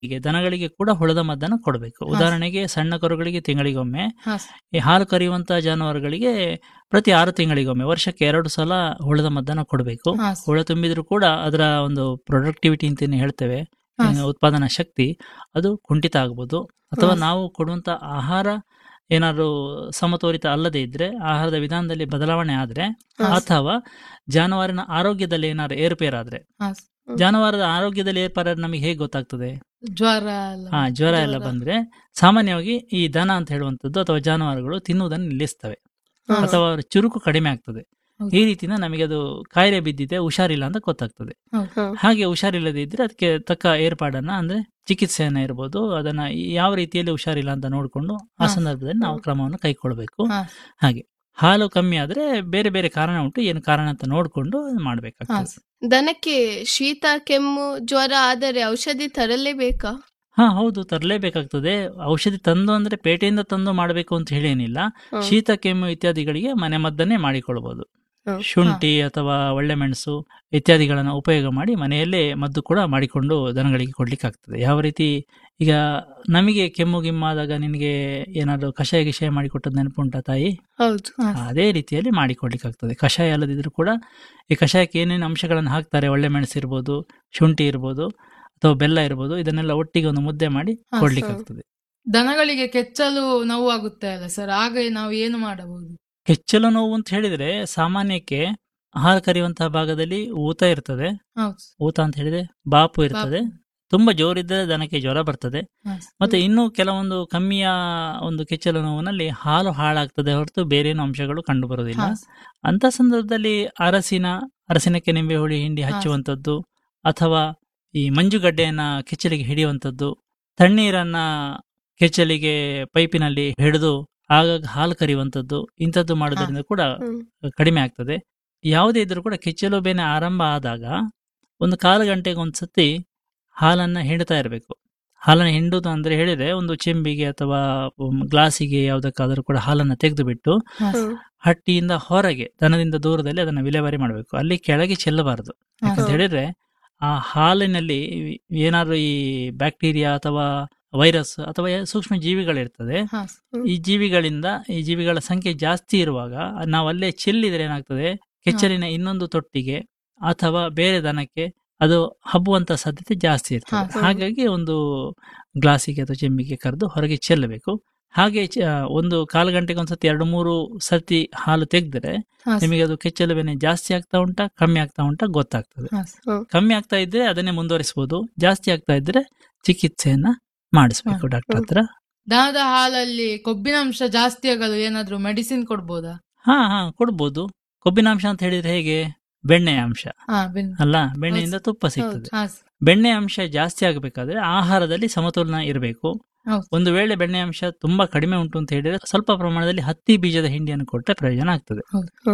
ಹೀಗೆ ದನಗಳಿಗೆ ಕೂಡ ಹುಳದ ಮದ್ದನ್ನು ಕೊಡಬೇಕು ಉದಾಹರಣೆಗೆ ಸಣ್ಣ ಕರುಗಳಿಗೆ ತಿಂಗಳಿಗೊಮ್ಮೆ ಹಾ ಈ ಹಾಲು ಕರೆಯುವಂತಹ ಜಾನುವಾರುಗಳಿಗೆ ಪ್ರತಿ ಆರು ತಿಂಗಳಿಗೊಮ್ಮೆ ವರ್ಷಕ್ಕೆ ಎರಡು ಸಲ ಹುಳದ ಮದ್ದನ್ನು ಕೊಡಬೇಕು ಹಾ ಹುಳ ತುಂಬಿದ್ರು ಕೂಡ ಅದರ ಒಂದು ಪ್ರೊಡಕ್ಟಿವಿಟಿ ಅಂತಾನೆ ಹೇಳ್ತೇವೆ ಹಾ. ಏನು ಉತ್ಪಾದನಾ ಶಕ್ತಿ ಅದು ಕುಂಠಿತ ಆಗ್ಬೋದು ಅಥವಾ ನಾವು ಕೊಡುವಂತ ಆಹಾರ ಏನಾದ್ರು ಸಮತೋಲಿತ ಅಲ್ಲದೆ ಇದ್ರೆ ಆಹಾರದ ವಿಧಾನದಲ್ಲಿ ಬದಲಾವಣೆ ಆದ್ರೆ ಹಾ. ಅಥವಾ ಜಾನುವಾರಿನ ಆರೋಗ್ಯದಲ್ಲಿ ಏನಾದ್ರು ಏರುಪೇರಾದ್ರೆ ಹಾ ಜಾನುವಾರದ ಆರೋಗ್ಯದಲ್ಲಿ ಏರ್ಪೇರಾದ್ರೆ ನಮಗೆ ಹೇಗೆ ಗೊತ್ತಾಗ್ತದೆ ಜ್ವರ ಎಲ್ಲ ಹಾ ಜ್ವರ ಎಲ್ಲ ಜ್ವರ. ಬಂದ್ರೆ ಸಾಮಾನ್ಯವಾಗಿ ಈ ದನ ಅಂತ ಹೇಳುವಂಥದ್ದು ಅಥವಾ ಜಾನುವಾರುಗಳು ತಿನ್ನುವುದನ್ನು ನಿಲ್ಲಿಸ್ತವೆ ಹಾ. ಅಥವಾ ಅವರ ಚುರುಕು ಕಡಿಮೆ ಆಗ್ತದೆ ಹೌದು. ಈ ರೀತಿನ ನಮಗೆ ಅದು ಕಾಯಿಲೆ ಬಿದ್ದಿದೆ ಹುಷಾರಿಲ್ಲ ಅಂತ ಗೊತ್ತಾಗ್ತದೆ ಹೌದು. ಹಾಗೆ ಹುಷಾರಿಲ್ಲದೆ ಇದ್ರೆ ಅದಕ್ಕೆ ತಕ್ಕ ಏರ್ಪಾಡನ್ನ ಅಂದ್ರೆ ಚಿಕಿತ್ಸೆಯನ್ನ ಇರ್ಬೋದು ಅದನ್ನ ಯಾವ ರೀತಿಯಲ್ಲಿ ಹುಷಾರಿಲ್ಲ ಅಂತ ನೋಡಿಕೊಂಡು ಆ ಹಾ. ಸಂದರ್ಭದಲ್ಲಿ ನಾವು ಕ್ರಮವನ್ನು ಕೈಗೊಳ್ಳಬೇಕು ಹಾ. ಹಾಗೆ ಹಾಲು ಕಮ್ಮಿ ಆದ್ರೆ ಬೇರೆ ಬೇರೆ ಕಾರಣ ಉಂಟು ಏನು ಕಾರಣ ಅಂತ ನೋಡಿಕೊಂಡು ಹಾ. ಮಾಡ್ಬೇಕಾಗ್ತದೆ ದನಕ್ಕೆ ಶೀತ ಕೆಮ್ಮು ಜ್ವರ ಆದರೆ ಔಷಧಿ ತರಲೇಬೇಕಾ ಹಾ ಹೌದು ತರಲೇಬೇಕಾಗ್ತದೆ ಔಷಧಿ ತಂದು ಅಂದ್ರೆ ಪೇಟೆಯಿಂದ ತಂದು ಮಾಡಬೇಕು ಅಂತ ಹೇಳಿ ಏನಿಲ್ಲ ಹ್ಮ್. ಶೀತ ಕೆಮ್ಮು ಇತ್ಯಾದಿಗಳಿಗೆ ಮನೆ ಮದ್ದನ್ನೇ ಮಾಡಿಕೊಳ್ಬಹುದು ಹ್ಮ್. ಶುಂಠಿ ಅಥವಾ ಒಳ್ಳೆ ಮೆಣಸು ಇತ್ಯಾದಿಗಳನ್ನು ಉಪಯೋಗ ಮಾಡಿ ಮನೆಯಲ್ಲೇ ಮದ್ದು ಕೂಡ ಮಾಡಿಕೊಂಡು ದನಗಳಿಗೆ ಕೊಡ್ಲಿಕ್ಕೆ ಆಗ್ತದೆ ಯಾವ ರೀತಿ ಈಗ ನಮಗೆ ಕೆಮ್ಮು ಗಿಮ್ಮಾದಾಗ ನಿನಗೆ ಏನಾದ್ರು ಕಷಾಯ ಗಿಷಾಯ ಮಾಡಿಕೊಟ್ಟದ್ದು ನೆನಪುಂಟಾ ತಾಯಿ ಹೌದು ಹಾ. ಅದೇ ರೀತಿಯಲ್ಲಿ ಮಾಡಿಕೊಡ್ಲಿಕ್ಕೆ ಆಗ್ತದೆ ಕಷಾಯ ಅಲ್ಲದಿದ್ರು ಕೂಡ ಈ ಕಷಾಯಕ್ಕೆ ಏನೇನು ಅಂಶಗಳನ್ನು ಹಾಕ್ತಾರೆ ಒಳ್ಳೆ ಮೆಣಸು ಇರ್ಬೋದು ಶುಂಠಿ ಇರ್ಬೋದು ಅಥವಾ ಬೆಲ್ಲ ಇರ್ಬೋದು ಇದನ್ನೆಲ್ಲ ಒಟ್ಟಿಗೆ ಒಂದು ಮುದ್ದೆ ಮಾಡಿ ಹಾ, ಕೊಡ್ಲಿಕ್ಕೆ ಸರ್. ಆಗ್ತದೆ ದನಗಳಿಗೆ ಕೆಚ್ಚಲು ನೋವು ಆಗುತ್ತೆ ಅಲ್ಲ ಸರ್ ಆಗ ನಾವು ಏನು ಮಾಡಬಹುದು ಕೆಚ್ಚಲು ನೋವು ಅಂತ ಹೇಳಿದ್ರೆ ಸಾಮಾನ್ಯಕ್ಕೆ ಹಾಲು ಕರೆಯುವಂತಹ ಭಾಗದಲ್ಲಿ ಊತ ಇರ್ತದೆ ಹೌದು ಊತ ಅಂತ ಹೇಳಿದ್ರೆ ಬಾಪು ಇರ್ತದೆ ತುಂಬಾ ಜೋರಿದ್ದರೆ ದನಕ್ಕೆ ಜ್ವರ ಬರ್ತದೆ ಹಾ. ಮತ್ತೆ ಇನ್ನು ಕೆಲವೊಂದು ಕಮ್ಮಿಯ ಒಂದು ಕೆಚ್ಚಲು ನೋವಿನಲ್ಲಿ ಹಾಲು ಹಾಳಾಗ್ತದೆ ಹೊರತು ಬೇರೇನು ಅಂಶಗಳು ಕಂಡು ಬರುವುದಿಲ್ಲ ಹಾ. ಅಂತ ಸಂದರ್ಭದಲ್ಲಿ ಅರಸಿನ ಅರಸಿನಕ್ಕೆ ನಿಂಬೆ ಹುಳಿ ಹಿಂಡಿ ಹಾ. ಹಚ್ಚುವಂಥದ್ದು ಅಥವಾ ಈ ಮಂಜುಗಡ್ಡೆಯನ್ನ ಕೆಚ್ಚಲಿಗೆ ಹಿಡಿಯುವಂಥದ್ದು ತಣ್ಣೀರನ್ನ ಕೆಚ್ಚಲಿಗೆ ಪೈಪಿನಲ್ಲಿ ಹಿಡಿದು ಆಗಾಗ ಹಾಲು ಕರೆಯುವಂಥದ್ದು ಇಂಥದ್ದು ಮಾಡೋದ್ರಿಂದ ಕೂಡ ಹ್ಮ್. ಕಡಿಮೆ ಆಗ್ತದೆ ಯಾವುದೇ ಇದ್ರೂ ಕೂಡ ಕೆಚ್ಚಲು ಬೇನೆ ಆರಂಭ ಆದಾಗ ಒಂದು ಕಾಲು ಗಂಟೆಗೆ ಒಂದ್ಸತಿ ಹಾಲನ್ನ ಹಿಂಡ್ತಾ ಇರಬೇಕು ಹಾಲನ್ನು ಹಿಂಡುದು ಅಂದ್ರೆ ಹೇಳಿದ್ರೆ ಒಂದು ಚೆಂಬಿಗೆ ಅಥವಾ ಉಮ್, ಗ್ಲಾಸಿಗೆ ಯಾವುದಕ್ಕಾದ್ರೂ ಕೂಡ ಹಾಲನ್ನು ತೆಗೆದು ಬಿಟ್ಟು ಹಾ. ಹ್ಮ್. ಹಟ್ಟಿಯಿಂದ ಹೊರಗೆ ದನದಿಂದ ದೂರದಲ್ಲಿ ಅದನ್ನ ವಿಲೇವಾರಿ ಮಾಡಬೇಕು ಅಲ್ಲಿ ಕೆಳಗೆ ಚೆಲ್ಲಬಾರದು ಹಾ. ಯಾಕಂತ ಹೇಳಿದ್ರೆ ಆ ಹಾಲಿನಲ್ಲಿ ಏನಾದ್ರು ಈ ಬ್ಯಾಕ್ಟೀರಿಯಾ ಅಥವಾ ವೈರಸ್ ಅಥವಾ ಸೂಕ್ಷ್ಮ ಜೀವಿಗಳಿರ್ತದೆ ಹಾ. ಈ ಜೀವಿಗಳಿಂದ ಈ ಜೀವಿಗಳ ಸಂಖ್ಯೆ ಜಾಸ್ತಿ ಇರುವಾಗ ನಾವು ಅಲ್ಲೇ ಚೆಲ್ಲಿದ್ರೆ ಏನಾಗ್ತದೆ ಕೆಚ್ಚಲಿನ ಇನ್ನೊಂದು ತೊಟ್ಟಿಗೆ ಅಥವಾ ಬೇರೆ ದನಕ್ಕೆ ಅದು ಹಬ್ಬುವಂತ ಸಾಧ್ಯತೆ ಜಾಸ್ತಿ ಇರ್ತದೆ ಹಾ. ಹಾಗಾಗಿ ಒಂದು ಗ್ಲಾಸಿಗೆ ಅಥವಾ ಚೆಂಬಿಗೆ ಕರೆದು ಹೊರಗೆ ಚೆಲ್ಲಬೇಕು ಹಾಗೆ ಚ- ಒಂದು ಕಾಲು ಗಂಟೆಗೆ ಒಂದ್ಸತಿ ಎರಡು ಮೂರು ಸತಿ ಹಾಲು ತೆಗೆದ್ರೆ ಹಾ. ನಿಮಗೆ ಅದು ಕೆಚ್ಚಲು ಬೆನೆ ಜಾಸ್ತಿ ಆಗ್ತಾ ಉಂಟಾ ಕಮ್ಮಿ ಆಗ್ತಾ ಉಂಟಾ ಗೊತ್ತಾಗ್ತದೆ ಹಾ. ಕಮ್ಮಿ ಆಗ್ತಾ ಇದ್ರೆ ಅದನ್ನೇ ಮುಂದುವರಿಸಬಹುದು ಜಾಸ್ತಿ ಆಗ್ತಾ ಇದ್ರೆ ಚಿಕಿತ್ಸೆಯನ್ನ ಮಾಡಿಸ್ಬೇಕು ಹಾ. ಡಾಕ್ಟರ್ ಹತ್ರ ದನದ ಹಾಲಲ್ಲಿ ಕೊಬ್ಬಿನಾಂಶ ಜಾಸ್ತಿ ಆಗಲು ಏನಾದ್ರೂ ಮೆಡಿಸಿನ್ ಕೊಡ್ಬೋದಾ ಹಾ ಹಾ ಕೊಡ್ಬೋದು ಕೊಬ್ಬಿನಾಂಶ ಅಂತ ಹೇಳಿದ್ರೆ ಹೇಗೆ ಬೆಣ್ಣೆ ಅಂಶ ಹಾ ಬೆನ್- ಅಲ್ಲ ಬೆಣ್ಣೆಯಿಂದ ತುಪ್ಪ ಸಿಗ್ತದೆ ಹಾ. ಬೆಣ್ಣೆ ಅಂಶ ಜಾಸ್ತಿ ಆಗಬೇಕಾದ್ರೆ ಆಹಾರದಲ್ಲಿ ಸಮತೋಲನ ಇರಬೇಕು ಹೌದು. ಒಂದು ವೇಳೆ ಬೆಣ್ಣೆ ಅಂಶ ತುಂಬಾ ಕಡಿಮೆ ಉಂಟು ಅಂತ ಹೇಳಿದ್ರೆ ಸ್ವಲ್ಪ ಪ್ರಮಾಣದಲ್ಲಿ ಹತ್ತಿ ಬೀಜದ ಹಿಂಡಿಯನ್ನು ಕೊಟ್ಟರೆ ಪ್ರಯೋಜನ ಆಗ್ತದೆ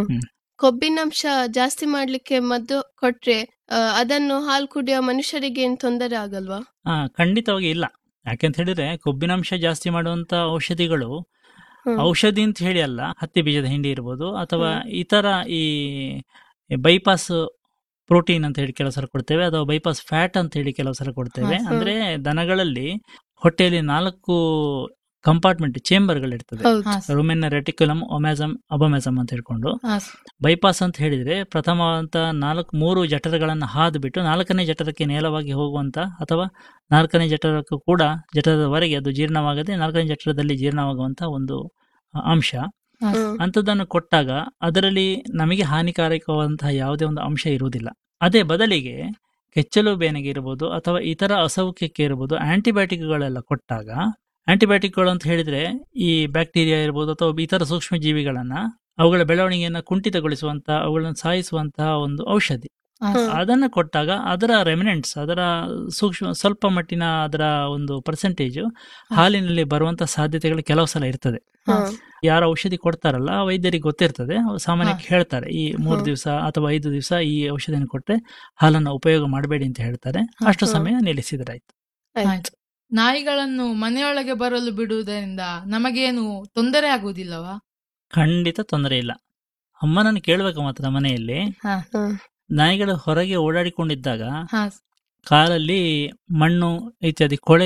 ಕೊಬ್ಬಿನಂಶ ಜಾಸ್ತಿ ಮಾಡ್ಲಿಕ್ಕೆ ಮದ್ದು ಕೊಟ್ರೆ ಆ, ಅದನ್ನು ಹಾಲು ಕುಡಿಯೋ ಮನುಷ್ಯರಿಗೆ ಏನ್ ತೊಂದರೆ ಆಗಲ್ವಾ ಹಾ ಖಂಡಿತವಾಗಿ ಇಲ್ಲ ಯಾಕೆಂತ ಹೇಳಿದ್ರೆ ಕೊಬ್ಬಿನಾಂಶ ಜಾಸ್ತಿ ಮಾಡುವಂತ ಔಷಧಿಗಳು ಹ್ಮ್. ಔಷಧಿ ಅಂತ ಹೇಳಿ ಅಲ್ಲ ಹತ್ತಿ ಬೀಜದ ಹಿಂಡಿ ಇರ್ಬೋದು ಅಥವಾ ಇತರ ಈ ಬೈಪಾಸ್ ಪ್ರೋಟೀನ್ ಅಂತ ಹೇಳಿ ಕೆಲವು ಸಲ ಕೊಡ್ತೇವೆ ಅಥವಾ ಬೈಪಾಸ್ ಫ್ಯಾಟ್ ಅಂತ ಹೇಳಿ ಕೆಲವು ಸಲ ಕೊಡ್ತೇವೆ ಹಾ, ಅಂದ್ರೆ ದನಗಳಲ್ಲಿ ಹೊಟ್ಟೆಯಲ್ಲಿ ನಾಲ್ಕು ಕಂಪಾರ್ಟ್ಮೆಂಟ್ ಚೇಂಬರ್ಗಳಿರ್ತದೆ ಹೌದು ಹಾ. ರುಮೆನ್ ರೆಟಿಕ್ಯುಲಮ್ ಒಮ್ಯಾಸಮ್ ಅಬೊಮ್ಯಾಸಮ್ ಅಂತ ಹೇಳ್ಕೊಂಡು ಹಾ. ಬೈಪಾಸ್ ಅಂತ ಹೇಳಿದ್ರೆ ಪ್ರಥಮವಂತ ನಾಲ್ಕು ಮೂರು ಜಠರಗಳನ್ನು ಹಾದು ಬಿಟ್ಟು ನಾಲ್ಕನೇ ಜಠರಕ್ಕೆ ನೇರವಾಗಿ ಹೋಗುವಂತ ಅಥವಾ ನಾಲ್ಕನೇ ಜಠರಕ್ಕೂ ಕೂಡ ಜಠರದವರೆಗೆ ಅದು ಜೀರ್ಣವಾಗದೆ ನಾಲ್ಕನೇ ಜಠರದಲ್ಲಿ ಜೀರ್ಣವಾಗುವಂತ ಒಂದು ಅ, ಅಂಶ ಹಾ. ಹ್ಮ್. ಅಂಥದ್ದನ್ನು ಕೊಟ್ಟಾಗ ಅದರಲ್ಲಿ ನಮಗೆ ಹಾನಿಕಾರಕವಾದಂತಹ ಯಾವುದೇ ಒಂದು ಅಂಶ ಇರುವುದಿಲ್ಲ ಅದೇ ಬದಲಿಗೆ ಕೆಚ್ಚಲು ಬೇನೆಗೆ ಇರ್ಬೋದು ಅಥವಾ ಇತರ ಅಸೌಖ್ಯಕ್ಕೆ ಇರ್ಬೋದು ಆಂಟಿಬಯೋಟಿಕ್ಗಳೆಲ್ಲ ಕೊಟ್ಟಾಗ ಆಂಟಿಬಯೋಟಿಕ್ಗಳು ಅಂತ ಹೇಳಿದ್ರೆ ಈ ಬ್ಯಾಕ್ಟೀರಿಯಾ ಇರ್ಬೋದು ಅಥವಾ ಇತರ ಸೂಕ್ಷ್ಮ ಜೀವಿಗಳನ್ನ ಅವುಗಳ ಬೆಳವಣಿಗೆಯನ್ನು ಕುಂಠಿತಗೊಳಿಸುವಂತ ಅವುಗಳನ್ನು ಸಾಯಿಸುವಂತಹ ಒಂದು ಔಷಧಿ ಹಾ. ಹ್ಮ್. ಅದನ್ನ ಕೊಟ್ಟಾಗ ಅದರ ರೆಮಿನೆಂಟ್ಸ್ ಅದರ ಸೂಕ್ಷ್ಮ ಸ್ವಲ್ಪ ಮಟ್ಟಿನ ಅದರ ಒಂದು ಪರ್ಸೆಂಟೇಜ್ ಹಾಲಿನಲ್ಲಿ ಬರುವಂತ ಸಾಧ್ಯತೆಗಳು ಕೆಲವು ಸಲ ಇರ್ತದೆ ಹಾ. ಹ್ಮ್. ಯಾರ ಔಷಧಿ ಕೊಡ್ತಾರಲ್ಲ ಆ ವೈದ್ಯರಿಗೆ ಗೊತ್ತಿರ್ತದೆ ಅವ್ರು ಸಾಮಾನ್ಯಕ್ಕೆ ಹೇಳ್ತಾರೆ ಈ ಮೂರು ಹ್ಮ್. ದಿವಸ ಅಥವಾ ಐದು ದಿವಸ ಈ ಔಷಧಿಯನ್ನು ಕೊಟ್ಟರೆ ಹಾಲನ್ನು ಉಪಯೋಗ ಮಾಡಬೇಡಿ ಅಂತ ಹೇಳ್ತಾರೆ ಅಷ್ಟು ಹ್ಮ್. ಸಮಯ ನಿಲ್ಲಿಸಿದ್ರಾಯ್ತು ಆಯ್ತು ನಾಯಿಗಳನ್ನು ಮನೆಯೊಳಗೆ ಬರಲು ಬಿಡುವುದರಿಂದ ನಮಗೇನು ತೊಂದರೆ ಆಗುವುದಿಲ್ಲವಾ ಖಂಡಿತ ತೊಂದರೆ ಇಲ್ಲ ಅಮ್ಮನನ್ನು ಕೇಳಬೇಕು ಮಾತ್ರ ಮನೆಯಲ್ಲಿ ಹಾ. ಹ್ಮ್. ನಾಯಿಗಳು ಹೊರಗೆ ಓಡಾಡಿಕೊಂಡಿದ್ದಾಗ ಹಾ. ಕಾಲಲ್ಲಿ ಮಣ್ಣು ಇತ್ಯಾದಿ ಕೊಳೆ